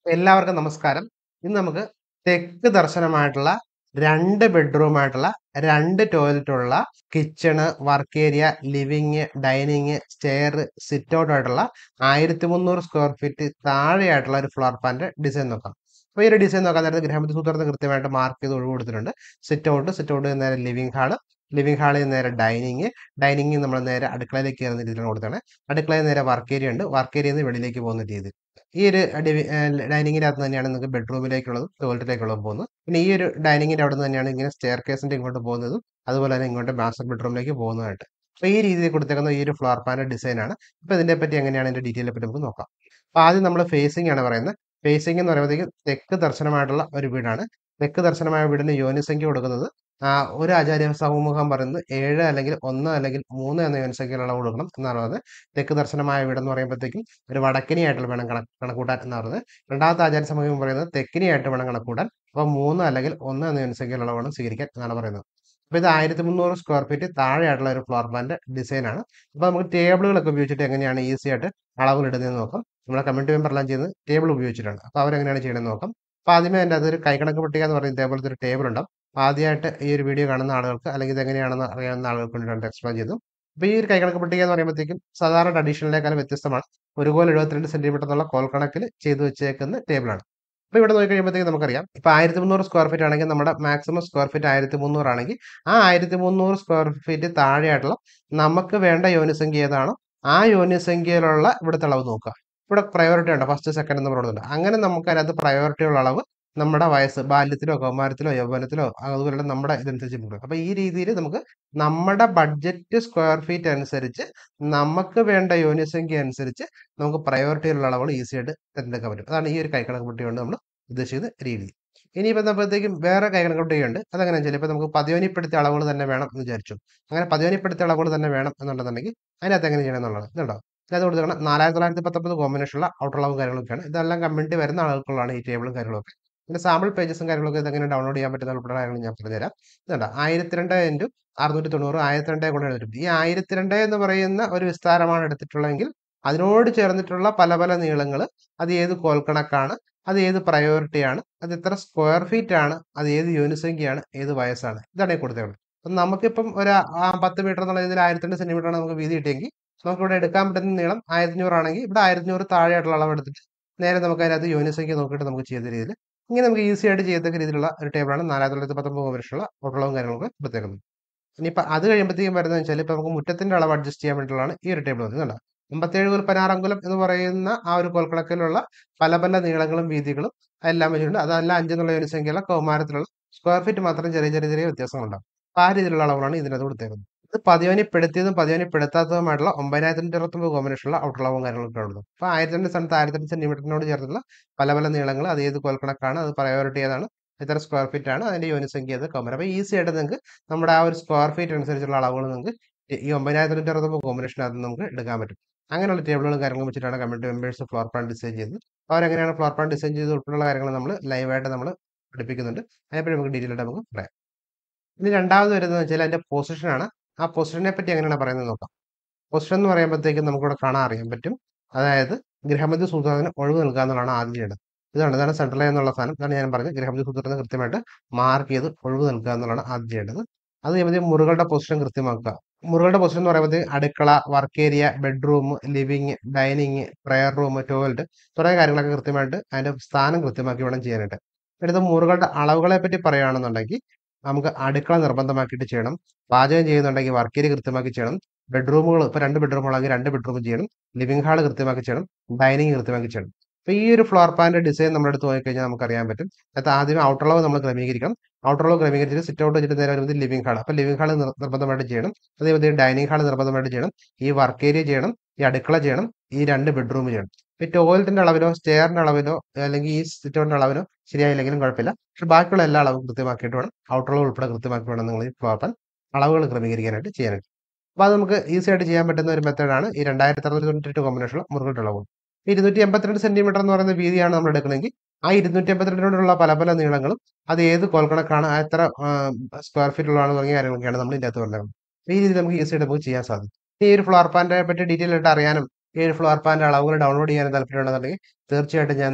എല്ലാവർക്കും നമസ്കാരം ഇന്ന് നമുക്ക് തെക്ക് ദർശനമായിട്ടുള്ള രണ്ട് ബെഡ്റൂം ആയിട്ടുള്ള രണ്ട് ടോയ്ലറ്റ് ഉള്ള kitchen work area living dining stair sit out ആയിട്ടുള്ള ആയിരത്തി മുന്നൂറ് സ്ക്വയർ ഫീറ്റ് താഴെയായിട്ടുള്ള ഒരു ഫ്ലോർ പ്ലാന്റെ ഡിസൈൻ നോക്കാം അപ്പോൾ ഈ ഒരു ഡിസൈൻ നോക്കാൻ നേരത്തെ ഗ്രഹമതി സൂത്രത്തിന് കൃത്യമായിട്ട് മാർക്ക് ചെയ്ത് ഒഴിവ് കൊടുത്തിട്ടുണ്ട് സിറ്റ് ഔട്ട് സിറ്റ് ഔട്ട് നേരെ ലിവിങ് ഹാള് ലിവിങ് ഹാളിൽ നേരെ ഡൈനിങ് ഡൈനിങ് നമ്മൾ നേരെ അടുക്കളയിലേക്ക് കയറുന്ന രീതിയിലാണ് കൊടുത്താണ് അടുക്കളയിൽ നേരെ വർക്ക് ഏരിയ ഉണ്ട് വർക്ക് ഏരിയയിൽ നിന്ന് വെളിയിലേക്ക് പോകുന്ന രീതി ഈ ഒരു ഡൈനിങ്ങിനകത്ത് തന്നെയാണ് നിങ്ങൾക്ക് ബെഡ്റൂമിലേക്കുള്ളതും ടോയ്ലറ്റിലേക്കുള്ളതും പോകുന്നത് പിന്നെ ഈ ഒരു ഡൈനിങ്ങിന്റെ അവിടെ നിന്ന് തന്നെയാണ് ഇങ്ങനെ സ്റ്റെയർ കേസിന്റെ ഇങ്ങോട്ട് പോകുന്നതും അതുപോലെ തന്നെ ഇങ്ങോട്ട് മാസ്റ്റർ ബെഡ്റൂമിലേക്ക് പോകുന്നതായിട്ട് അപ്പോൾ ഈ രീതിയിൽ കൊടുത്തേക്കുന്ന ഈ ഒരു ഫ്ലോർ പ്ലാന്റെ ഡിസൈൻ ആണ് അപ്പോൾ ഇതിനെ പറ്റി എങ്ങനെയാണ് ഇതിന്റെ ഡീറ്റെയിലെ പറ്റി നമുക്ക് നോക്കാം അപ്പോൾ ആദ്യം നമ്മൾ ഫേസിംഗ് ആണ് പറയുന്നത് ഫേസിംഗ് എന്ന് പറയുമ്പോഴത്തേക്കും തെക്ക് ദർശനമായിട്ടുള്ള ഒരു വീടാണ് തെക്ക് ദർശനമായ വീടിന് യോനിസംഖ്യ കൊടുക്കുന്നത് ആ, ഒരു ആചാര്യ സമൂഹം പറയുന്നത് ഏഴ് അല്ലെങ്കിൽ ഒന്ന് അല്ലെങ്കിൽ മൂന്ന് എന്ന യോനിസംഖ്യയിലുള്ള കൊടുക്കണം എന്നാണ് പറയുന്നത് തെക്ക് ദർശനമായ വീടെന്ന് പറയുമ്പോഴത്തേക്കും ഒരു വടക്കിനിയായിട്ട് വേണം കണക്ക് കണക്കൂട്ടാൻ എന്ന് പറയുന്നത് രണ്ടാമത്തെ ആചാര്യ സമൂഹം പറയുന്നത് തെക്കിനിയായിട്ട് വേണം കണക്കൂട്ടാൻ അപ്പോൾ മൂന്ന് അല്ലെങ്കിൽ ഒന്ന് എന്ന യോനിസംഖ്യയിലുള്ള വേണം സ്വീകരിക്കാൻ എന്നാണ് പറയുന്നത് അപ്പോൾ ഇത് ആയിരത്തി മുന്നൂറ് സ്ക്വയർ ഫീറ്റ് താഴെയായിട്ടുള്ള ഒരു ഫ്ലോർ പ്ലാന്റെ ഡിസൈൻ ആണ് അപ്പോൾ നമുക്ക് ടേബിളുകളൊക്കെ ഉപയോഗിച്ചിട്ട് എങ്ങനെയാണ് ഈസി ആയിട്ട് അളവുകൾ ഇടുന്നതെന്ന് നോക്കാം നമ്മുടെ കമ്മ്യൂണിറ്റി മെമ്പർ എല്ലാം ചെയ്യുന്നത് ടേബിൾ ഉപയോഗിച്ചിട്ടാണ് അപ്പോൾ അവരെങ്ങനെയാണ് ചെയ്യണമെന്ന് നോക്കാം അപ്പോൾ ആദ്യമേ എൻ്റെ അതൊരു കൈക്കണക്ക് പട്ടിക എന്ന് പറയുന്ന ഇതേപോലത്തെ ഒരു ടേബിൾ ഉണ്ടാവും അപ്പോൾ ആദ്യമായിട്ട് ഈ ഒരു വീഡിയോ കാണുന്ന ആളുകൾക്ക് അല്ലെങ്കിൽ ഇത് എങ്ങനെയാണെന്ന് അറിയാവുന്ന ആളുകൾക്ക് വേണ്ടിയിട്ടാണ് എക്സ്പ്ലെയിൻ ചെയ്തു അപ്പോൾ ഈ ഒരു കൈക്കണക്ക് പട്ടിക എന്ന് പറയുമ്പോഴത്തേക്കും സാധാരണ ട്രഡീഷണലിനേക്കാളും വ്യത്യസ്തമാണ് ഒരു കോൽ എഴുപത്തിരണ്ട് സെന്റിമീറ്റർ എന്നുള്ള കോൽ കണക്കിൽ ചെയ്തു വെച്ചേക്കുന്ന ടേബിളാണ് അപ്പോൾ ഇവിടെ നോക്കി കഴിയുമ്പോഴത്തേക്കും നമുക്കറിയാം ഇപ്പോൾ ആയിരത്തി മുന്നൂറ് സ്ക്വയർ ഫീറ്റ് ആണെങ്കിൽ നമ്മുടെ മാക്സിമം സ്ക്വയർ ഫീറ്റ് ആയിരത്തി മുന്നൂറ് ആണെങ്കിൽ ആ ആയിരത്തി മുന്നൂറ് സ്ക്വയർ ഫീറ്റ് താഴെയായിട്ടുള്ള നമുക്ക് വേണ്ട യോനിസംഖ്യ ഏതാണോ ആ യോനിസംഖ്യയിലുള്ള ഇവിടുത്തെ അളവ് നോക്കുക ഇവിടെ പ്രയോറിറ്റി ഉണ്ട് ഫസ്റ്റ് സെക്കൻഡ് എന്ന് പറയുന്നുണ്ട് അങ്ങനെ നമുക്ക് അതിനകത്ത് പ്രയോറിറ്റി ഉള്ള അളവ് നമ്മുടെ വയസ്സ് ബാല്യത്തിലോ കൗമാരത്തിലോ യൗവനത്തിലോ അതുപോലെ നമ്മുടെ ഇതനുസരിച്ച് കൊടുക്കും അപ്പോൾ ഈ രീതിയിൽ നമുക്ക് നമ്മുടെ ബഡ്ജറ്റ് സ്ക്വയർ ഫീറ്റ് അനുസരിച്ച് നമുക്ക് വേണ്ട യോനിസംഖ്യ അനുസരിച്ച് നമുക്ക് പ്രയോറിറ്റിയുള്ള അളവുകൾ ഈസി ആയിട്ട് തിരഞ്ഞെടുക്കാൻ പറ്റും അതാണ് ഈ ഒരു കൈക്കണക്ക് പട്ടിക കൊണ്ട് നമ്മൾ ഉദ്ദേശിക്കുന്ന രീതി ഇനിയിപ്പോൾ നമ്മളത്തേക്കും വേറെ കൈക്കണക്ക് പട്ടികയുണ്ട് അതെങ്ങനെയാണെന്ന് വെച്ചാൽ ഇപ്പോൾ നമുക്ക് പതിയോനിപ്പെടുത്തിയ അളവുകൾ തന്നെ വേണം എന്ന് വിചാരിച്ചു അങ്ങനെ പതിയോനിപ്പെടുത്തിയ അളവുകൾ തന്നെ വേണം എന്നുണ്ടെന്നുണ്ടെങ്കിൽ അതിനകത്ത് എങ്ങനെ ചെയ്യണം എന്നുള്ളത് ഇതുണ്ടോ ഇതിനകത്ത് കൊടുത്തേക്കണം നാലായിരത്തി തൊള്ളായിരത്തി പത്തൊമ്പത് കോമ്പിനേഷനുള്ള ഔട്ടർ അളവും കാര്യങ്ങളൊക്കെയാണ് ഇതെല്ലാം കമ്മ്യൂണിറ്റി വരുന്ന ആളുകൾക്കുള്ളതാണ് ഈ ടേബിളും കാര്യങ്ങളൊക്കെ പിന്നെ സാമ്പിൾ പേജസും കാര്യങ്ങളൊക്കെ ഇതെങ്ങനെ ഡൗൺലോഡ് ചെയ്യാൻ പറ്റുന്ന ഉൾപ്പെടെ കാര്യങ്ങൾ ഞാൻ പറഞ്ഞുതരാം ഇതുണ്ട് ആയിരത്തി രണ്ട് ഇൻറ്റു അറുന്നൂറ്റി തൊണ്ണൂറ് ആയിരത്തി രണ്ടേ കൊണ്ട് എഴുതിട്ടുണ്ട് ഈ ആയിരത്തി രണ്ട് എന്ന് പറയുന്ന ഒരു വിസ്താരമാണ് എടുത്തിട്ടുള്ളതെങ്കിൽ അതിനോട് ചേർന്നിട്ടുള്ള പല പല നീളങ്ങൾ അത് ഏത് കോൽക്കണക്കാണ് അത് ഏത് പ്രയോറിറ്റിയാണ് അത് എത്ര സ്ക്വയർ ഫീറ്റ് ആണ് അത് ഏത് യൂണിസംഖ്യയാണ് ഏത് വയസ്സാണ് ഇതാണ് ഈ കൊടുത്തേക്കുന്നത് അപ്പം നമുക്കിപ്പം ഒരു ആ പത്ത് മീറ്റർ എന്നുള്ള ഇതിൽ ആയിരത്തി രണ്ട് സെന്റിമീറ്റർ ആണ് നമുക്ക് വീതി കിട്ടിയെങ്കിൽ നമുക്ക് ഇവിടെ എടുക്കാൻ പറ്റുന്ന നീളം ആയിരത്തി അഞ്ഞൂറ് ആണെങ്കിൽ ഇവിടെ ആയിരത്തി അഞ്ഞൂറ് താഴെയായിട്ടുള്ള അളവ് എടുത്തിട്ട് നേരെ നമുക്ക് അതിനകത്ത് യൂണിസംഖ്യ നോക്കിയിട്ട് നമുക്ക് ചെയ്ത രീതിയിൽ ഇങ്ങനെ നമുക്ക് ഈസി ആയിട്ട് ചെയ്യത്തക്ക രീതിയിലുള്ള ഒരു ടേബിളാണ് നാലായിരത്തി തൊള്ളായിരത്തി പത്തൊമ്പത് വർഷമുള്ള ഓട്ടളവും കാര്യങ്ങളൊക്കെ കൊടുത്തേക്കുന്നത് ഇനിയിപ്പോൾ അത് കഴിയുമ്പോഴത്തേക്കും വരുന്നത് വെച്ചാൽ ഇപ്പോൾ നമുക്ക് മുറ്റത്തിന്റെ അളവ് അഡ്ജസ്റ്റ് ചെയ്യാൻ വേണ്ടിയിട്ടുള്ളതാണ് ഈ ഒരു ടേബിൾ വന്നത് അമ്പത്തേഴ് മുതൽ പതിനാറങ്കുലം എന്ന് പറയുന്ന ആ ഒരു കോൽക്കണക്കിലുള്ള പല പല നീളങ്ങളും വീതികളും എല്ലാം വെച്ചിട്ടുണ്ട് അതല്ല അഞ്ചെന്നുള്ള യൂണിസംഖ്യയുള്ള കൗമാരത്തിലുള്ള സ്ക്വയർ ഫീറ്റ് മാത്രം ചെറിയ ചെറിയ ചെറിയ വ്യത്യാസങ്ങളുണ്ടാവും അപ്പോൾ ആ രീതിയിലുള്ള അളവുകളാണ് ഇതിനകത്ത് കൊടുത്തേക്കുന്നത് ഇത് പതിവനിപ്പെടുത്തിയതും പതിവനിപ്പെടുത്താത്തതുമായിട്ടുള്ള ഒമ്പതിനായിരത്തി ഇരുപത്തൊമ്പത് കോമ്പിനേഷനുള്ള ഔട്ടളവും കാര്യങ്ങളൊക്കെ ഉള്ളത് അപ്പോൾ ആയിരത്തി രണ്ട് സ്ഥലത്ത് ആയിരത്തി രണ്ട് സെന്റിമീറ്ററിനോട് ചേർത്തുള്ള പല പല നീളങ്ങൾ അത് ഏത് കോൽക്കണക്കാണ് അത് പ്രയോറിറ്റി ഏതാണ് എത്ര സ്ക്വയർ ഫീറ്റ് ആണ് അതിന്റെ യൂണിസംഖ്യ ഏത് കൗമാരം അപ്പോൾ ഈസി ആയിട്ട് നിങ്ങൾക്ക് നമ്മുടെ ആ ഒരു സ്ക്വയർ ഫീറ്റ് അനുസരിച്ചുള്ള അളവുകൾ നിങ്ങൾക്ക് ഈ ഒമ്പതിനായിരത്തി തൊണ്ണൂറ്റി അറുപത്തൊമ്പത് കോമ്പിനേഷനകത്ത് നമുക്ക് എടുക്കാൻ പറ്റും അങ്ങനെയുള്ള ടേബിളുകളും കാര്യങ്ങളും വെച്ചിട്ടാണ് community members floor plan design ചെയ്തത് അവരെങ്ങനെയാണ് ഫ്ലോർ പ്ലാൻ ഡിസൈൻ ചെയ്ത് ഉൾപ്പെടെയുള്ള കാര്യങ്ങൾ നമ്മൾ ലൈവായിട്ട് നമ്മൾ പഠിപ്പിക്കുന്നുണ്ട് അതിനെപ്പറ്റി നമുക്ക് ഡീറ്റെയിൽ ആയിട്ട് നമുക്ക് പറയാം ഇനി രണ്ടാമത് വരുന്നത് വെച്ചാൽ അതിന്റെ പൊസിഷനാണ് ആ പൊസിഷനെ പറ്റി എങ്ങനെയാണ് പറയുന്നത് നോക്കാം പൊസിഷൻ എന്ന് പറയുമ്പോഴത്തേക്കും നമുക്കിവിടെ കാണാൻ അറിയാൻ പറ്റും അതായത് ഗ്രഹമതി സൂത്രത്തിന് ഒഴിവ് നിൽക്കുക എന്നുള്ളതാണ് ആദ്യം ചെയ്യേണ്ടത് ഇതാണ് ഇതാണ് സെൻട്രൽ എന്നുള്ള സാധനം ഇതാണ് ഞാൻ പറഞ്ഞത് ഗ്രഹമതി സൂത്രത്തിന് കൃത്യമായിട്ട് മാർക്ക് ചെയ്ത് ഒഴിവ് നിൽക്കുക എന്നുള്ളതാണ് ആദ്യം ചെയ്യേണ്ടത് അത് കഴിയുമ്പോൾ മുറികളുടെ പൊസിഷൻ കൃത്യമാക്കുക മുറികളുടെ പൊസിഷൻ എന്ന് പറയുമ്പോൾ അടുക്കള work area bedroom living dining prayer room toilet തുടങ്ങിയ കാര്യങ്ങളൊക്കെ കൃത്യമായിട്ട് അതിന്റെ സ്ഥാനം കൃത്യമാക്കി വേണം ചെയ്യാനായിട്ട് അടുത്ത മുറികളുടെ അളവുകളെ പറ്റി പറയുകയാണെന്നുണ്ടെങ്കിൽ നമുക്ക് അടുക്കള നിർബന്ധമാക്കിയിട്ട് ചെയ്യണം പാചകം ചെയ്യുന്നുണ്ടെങ്കിൽ വർക്ക് ഏരിയ കൃത്യമാക്കി ചെയ്യണം ബെഡ്റൂമുകൾ ഇപ്പോൾ രണ്ട് ബെഡ്റൂമുകളാണെങ്കിൽ രണ്ട് ബെഡ്റൂം ചെയ്യണം ലിവിംഗ് ഹാൾ കൃത്യമാക്കി ചെയ്യണം ഡൈനിങ് കൃത്യമാക്കി ചെയ്യണം അപ്പോൾ ഈ ഒരു ഫ്ലോർ പ്ലാന്റെ ഡിസൈൻ നമ്മുടെ അടുത്ത് നോക്കിക്കഴിഞ്ഞാൽ നമുക്ക് അറിയാൻ പറ്റും അത് ആദ്യം ഔട്ടർ അളവ് നമ്മൾ ക്രമീകരിക്കണം ഔട്ടർ അളവ് ക്രമീകരിച്ചിട്ട് സിറ്റ് ഔട്ട് വെച്ചിട്ട് നേരെ വരുന്നത് ലിവിംഗ് ഹാൾ അപ്പോൾ ലിവിംഗ് ഹാൾ നിർബന്ധമായിട്ട് ചെയ്യണം അതേപോലെ ഡൈനിങ് ഹാൾ നിർബന്ധമായിട്ട് ചെയ്യണം ഈ വർക്ക് ഏരിയ ചെയ്യണം ഈ അടുക്കള ചെയ്യണം ഈ രണ്ട് ബെഡ്റൂം ചെയ്യണം ഈ ടോയ്ലറ്റിന്റെ അളവിലോ സ്റ്റെയറിന്റെ അളവിലോ അല്ലെങ്കിൽ ഈ സിറ്റ് ഔട്ടിന്റെ അളവിലോ ശരിയായില്ലെങ്കിലും കുഴപ്പമില്ല പക്ഷെ ബാക്കിയുള്ള എല്ലാ അളവും കൃത്യമാക്കിയിട്ട് വേണം ഔട്ടർ അളവ് ഉൾപ്പെടെ കൃത്യമാക്കി വേണം നിങ്ങൾ ഈ ഫ്ലോർ പ്ലാൻ അളവുകൾ ക്രമീകരിക്കാനായിട്ട് ചെയ്യാനായിട്ട് അപ്പോൾ അത് നമുക്ക് ഈസി ആയിട്ട് ചെയ്യാൻ പറ്റുന്ന ഒരു മെത്തേഡാണ് ഈ രണ്ടായിരത്തി അറുന്നൂറ്റി തൊണ്ണൂറ്റി കോമ്പിനേഷനുള്ള മുറുകളുടെ അളവ് ഇരുന്നൂറ്റി എൺപത്തിരണ്ട് സെന്റിമീറ്റർ എന്ന് പറയുന്ന വീതിയാണ് നമ്മൾ എടുക്കണമെങ്കിൽ ആ ഇരുന്നൂറ്റി എൺപത്തിരണ്ടിനോടുള്ള പല പല നീളങ്ങളും അത് ഏത് കോൽക്കണക്കാണ് ആ എത്ര സ്ക്വയർ ഫീറ്റ് ഉള്ളതാണ് തുടങ്ങിയ കാര്യങ്ങളൊക്കെയാണ് നമ്മൾ ഇതിനകത്ത് പറഞ്ഞത് ഈ രീതിയിൽ നമുക്ക് ഈസി ആയിട്ട് നമുക്ക് ചെയ്യാൻ സാധിക്കും ഈ ഒരു ഫ്ലോർ പ്ലാന്റെ പറ്റി ഡീറ്റെയിൽ ആയിട്ട് അറിയാനും ഈ ഒരു ഫ്ലോർ പ്ലാന്റെ അളവുകൾ ഡൗൺലോഡ് ചെയ്യാനും താല്പര്യമുണ്ടെന്നുണ്ടെങ്കിൽ തീർച്ചയായിട്ടും ഞാൻ നിങ്ങളെ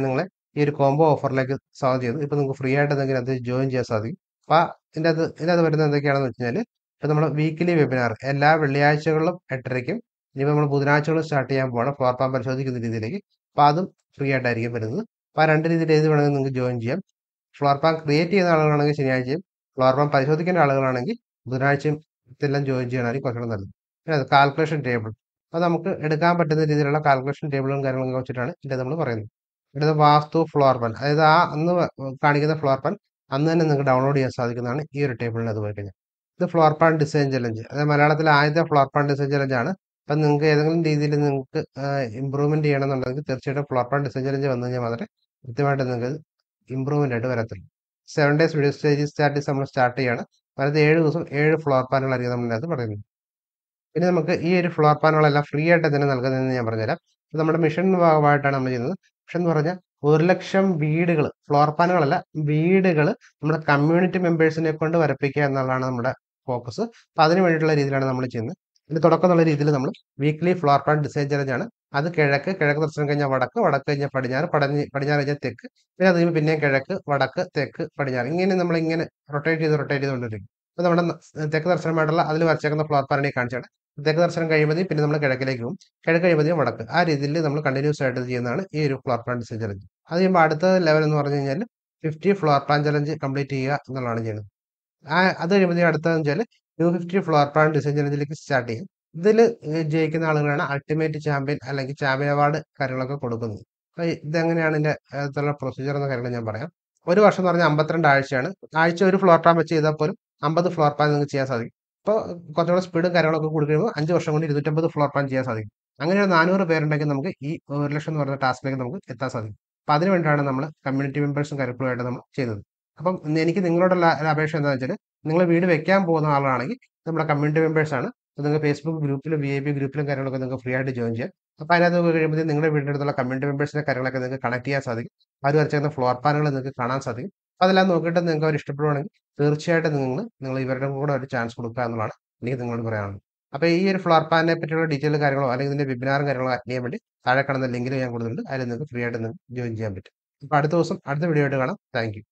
ഈ ഒരു കോംബോ ഓഫറിലേക്ക് സ്വാഗതം ചെയ്തു ഇപ്പോൾ നിങ്ങൾക്ക് ഫ്രീ ആയിട്ട് എന്തെങ്കിലും അത് ജോയിൻ ചെയ്യാൻ സാധിക്കും അപ്പോൾ ഇതിൻ്റെ അത് ഇതിൻ്റെ അത് വരുന്നത് എന്തൊക്കെയാണെന്ന് വെച്ച് കഴിഞ്ഞാൽ ഇപ്പോൾ നമ്മൾ വീക്കിലി വെബിനാർ എല്ലാ വെള്ളിയാഴ്ചകളിലും എട്ടരയ്ക്കും ഇനിയിപ്പോൾ നമ്മൾ ബുധനാഴ്ചകളും സ്റ്റാർട്ട് ചെയ്യാൻ പോകണം ഫ്ലോർ പ്ലാൻ പരിശോധിക്കുന്ന രീതിയിലേക്ക് അപ്പോൾ അതും ഫ്രീ ആയിട്ടായിരിക്കും വരുന്നത് അപ്പോൾ ആ രണ്ട് രീതിയിൽ ഏത് വേണമെങ്കിൽ നിങ്ങൾക്ക് ജോയിൻ ചെയ്യാം ഫ്ലോർ പ്ലാൻ ക്രിയേറ്റ് ചെയ്യുന്ന ആളുകളാണെങ്കിൽ ശനിയാഴ്ചയും ഫ്ലോർ പ്ലാൻ പരിശോധിക്കേണ്ട ആളുകളാണെങ്കിൽ ബുധനാഴ്ചയും ഇതെല്ലാം ജോയിൻ ചെയ്യണമെങ്കിൽ കുറച്ചുകൂടെ നല്ലത് പിന്നെ അത് കാൽക്കുലേഷൻ ടേബിൾ അത് നമുക്ക് എടുക്കാൻ പറ്റുന്ന രീതിയിലുള്ള കാൽക്കുലേഷൻ ടേബിളും കാര്യങ്ങളും വെച്ചിട്ടാണ് ഇത് നമ്മൾ പറയുന്നത് ഇവിടുത്തെ വാസ്തു ഫ്ലോർ പ്ലാൻ അതായത് ആ അന്ന് കാണിക്കുന്ന ഫ്ലോർ പ്ലാൻ അന്ന് തന്നെ നിങ്ങൾക്ക് ഡൗൺലോഡ് ചെയ്യാൻ സാധിക്കുന്നതാണ് ഈ ഒരു ടേബിളിന് അത് പോയി കഴിഞ്ഞാൽ ഇത് ഫ്ലോർ പ്ലാൻ ഡിസൈൻ ചലഞ്ച് അതായത് മലയാളത്തിലെ ആദ്യത്തെ ഫ്ലോർ പ്ലാൻ ഡിസൈൻ ചലഞ്ച് ആണ് അപ്പം നിങ്ങൾക്ക് ഏതെങ്കിലും രീതിയിൽ നിങ്ങൾക്ക് ഇമ്പ്രൂവ്മെന്റ് ചെയ്യണമെന്നുണ്ടെങ്കിൽ തീർച്ചയായിട്ടും ഫ്ലോർ പ്ലാൻ ഡിസൈൻ ചലഞ്ച് വന്നു കഴിഞ്ഞാൽ മാത്രമേ കൃത്യമായിട്ട് നിങ്ങൾക്ക് ഇമ്പ്രൂവ്മെന്റ് ആയിട്ട് വരത്തുള്ളൂ seven days video stage start നമ്മൾ സ്റ്റാർട്ട് ചെയ്യാണ് അതായത് ഏഴ് ദിവസം ഏഴ് ഫ്ലോർ പ്ലാനുകളായിരിക്കും നമ്മളിനകത്ത് പറയുന്നത് പിന്നെ നമുക്ക് ഈ ഒരു ഫ്ലോർ പ്ലാനുകളെല്ലാം ഫ്രീ ആയിട്ട് തന്നെ നൽകുന്നതെന്ന് ഞാൻ പറഞ്ഞുതരാം നമ്മുടെ മിഷൻ ഭാഗമായിട്ടാണ് നമ്മൾ ചെയ്യുന്നത് മിഷൻ എന്ന് പറഞ്ഞാൽ ഒരു ലക്ഷം വീടുകൾ ഫ്ലോർ പ്ലാനുകളല്ല വീടുകൾ നമ്മുടെ കമ്മ്യൂണിറ്റി മെമ്പേഴ്സിനെ കൊണ്ട് വരപ്പിക്കുക എന്നുള്ളതാണ് നമ്മുടെ ഫോക്കസ് അപ്പോൾ അതിന് വേണ്ടിയിട്ടുള്ള രീതിയിലാണ് നമ്മൾ ചെയ്യുന്നത് ഇതിന് തുടക്കം എന്നുള്ള രീതിയിൽ നമ്മൾ weekly floor plan design challenge ആണ് അത് കിഴക്ക് കിഴക്ക് ദർശനം കഴിഞ്ഞാൽ വടക്ക് വടക്ക് കഴിഞ്ഞാൽ പടിഞ്ഞാറ് പടിഞ്ഞ് പടിഞ്ഞാറ് കഴിഞ്ഞാൽ തെക്ക് പിന്നെ അത് കഴിയുമ്പോൾ പിന്നെയും കിഴക്ക് വടക്ക് തെക്ക് പടിഞ്ഞാറ് ഇങ്ങനെ നമ്മൾ ഇങ്ങനെ റൊട്ടേറ്റ് ചെയ്ത് റൊട്ടേറ്റ് ചെയ്തുകൊണ്ടിരിക്കും അപ്പോൾ നമ്മുടെ തെക്ക് ദർശനമായിട്ടുള്ള അതിൽ വരച്ചേക്കുന്ന ഫ്ലോർ പ്ലാനിനെ കാണിച്ചാണ് തെക്ക് ദർശനം കഴിയുമ്പോൾ പിന്നെ നമ്മൾ കിഴക്കിലേക്ക് പോകും കിഴക്ക് കഴിയുമ്പോൾ വടക്ക് ആ രീതിയിൽ നമ്മൾ കണ്ടിന്യൂസ് ആയിട്ട് ചെയ്യുന്നതാണ് ഈ ഒരു ഫ്ലോർ പ്ലാൻ ഡിസൈൻ ചലഞ്ച് അത് കഴിയുമ്പോൾ അടുത്ത ലെവൽ എന്ന് പറഞ്ഞു കഴിഞ്ഞാൽ fifty floor plan challenge complete ചെയ്യുക എന്നുള്ളതാണ് ചെയ്യുന്നത് ആ അത് കഴിയുമ്പോൾ അടുത്തതെന്ന് വെച്ചാൽ two fifty floor plan design ചലഞ്ചിലേക്ക് സ്റ്റാർട്ട് ചെയ്യും ഇതിൽ ജയിക്കുന്ന ആളുകളാണ് അൾട്ടിമേറ്റ് ചാമ്പ്യൻ അല്ലെങ്കിൽ ചാമ്പ്യൻ അവാർഡ് കാര്യങ്ങളൊക്കെ കൊടുക്കുന്നത് അപ്പോൾ ഇതെങ്ങനെയാണ് ഇതിൻ്റെ അകത്തുള്ള പ്രൊസീജിയർ എന്ന കാര്യങ്ങൾ ഞാൻ പറയാം ഒരു വർഷം എന്ന് പറഞ്ഞാൽ അമ്പത്തിരണ്ട് ആഴ്ചയാണ് ആഴ്ച ഒരു ഫ്ലോർ പ്ലാൻ വെച്ച് ചെയ്താൽ പോലും അമ്പത് ഫ്ലോർ പ്ലാൻ നിങ്ങൾക്ക് ചെയ്യാൻ സാധിക്കും അപ്പോൾ കുറച്ചുകൂടെ സ്പീഡും കാര്യങ്ങളൊക്കെ കൂടി കഴിയുമ്പോൾ അഞ്ച് വർഷം കൊണ്ട് ഇരുന്നൂറ്റമ്പത് ഫ്ലോർ പ്ലാൻ ചെയ്യാൻ സാധിക്കും അങ്ങനെ ഒരു നാനൂറ് പേരുണ്ടെങ്കിൽ നമുക്ക് ഈ ഒരു ലക്ഷം എന്ന് പറയുന്ന ടാസ്കിലേക്ക് നമുക്ക് എത്താൻ സാധിക്കും അപ്പോൾ അതിന് വേണ്ടിയിട്ടാണ് നമ്മൾ കമ്മ്യൂണിറ്റി മെമ്പേഴ്സും കാര്യങ്ങളുമായിട്ട് നമ്മൾ ചെയ്തത് അപ്പം എനിക്ക് നിങ്ങളോടുള്ള ഒരു അപേക്ഷ എന്താണെന്ന് വെച്ചാൽ നിങ്ങൾ വീട് വെക്കാൻ പോകുന്ന ആളാണെങ്കിൽ നമ്മുടെ കമ്മ്യൂണിറ്റി മെമ്പേഴ്സ് ആണ് നിങ്ങൾക്ക് ഫേസ്ബുക്ക് ഗ്രൂപ്പിലും വി ഐ പി ഗ്രൂപ്പിലും കാര്യങ്ങളൊക്കെ നിങ്ങൾക്ക് ഫ്രീ ആയിട്ട് ജോയിൻ ചെയ്യാം അപ്പോൾ അതിനകത്ത് കഴിയുമ്പോൾ നിങ്ങളുടെ വീടിൻ്റെ അടുത്തുള്ള കമ്മ്യൂണിറ്റി മെമ്പേഴ്സിൻ്റെ കാര്യങ്ങളൊക്കെ നിങ്ങൾക്ക് കണക്ട് ചെയ്യാൻ സാധിക്കും അവർ വരച്ചേക്കുന്ന ഫ്ലോർ പ്ലാനുകൾ നിങ്ങൾക്ക് കാണാൻ സാധിക്കും അതെല്ലാം നോക്കിയിട്ട് നിങ്ങൾക്ക് അവർ ഇഷ്ടപ്പെടുവാണെങ്കിൽ തീർച്ചയായിട്ടും നിങ്ങൾ നിങ്ങൾ ഇവരുടെ കൂടെ ഒരു ചാൻസ് കൊടുക്കുക എന്നുള്ളതാണ് എനിക്ക് നിങ്ങളോട് പറയാനുള്ളത് അപ്പോൾ ഈ ഒരു ഫ്ലോർ പ്ലാനിനെ പറ്റിയുള്ള ഡീറ്റെയിൽ കാര്യങ്ങളോ അല്ലെങ്കിൽ ഇതിൻ്റെ വെബിനാറും കാര്യങ്ങളോ അറ്റൻഡ് ചെയ്യാൻ വേണ്ടി താഴെ കാണുന്ന ലിങ്കിൽ ഞാൻ കൊടുത്തിട്ടുണ്ട് അതിൽ നിങ്ങൾക്ക് ഫ്രീ ആയിട്ട് നിങ്ങൾക്ക് ജോയിൻ ചെയ്യാൻ പറ്റും അപ്പോൾ അടുത്ത ദിവസം അടുത്ത വീഡിയോ ആയിട്ട് കാണാം താങ്ക്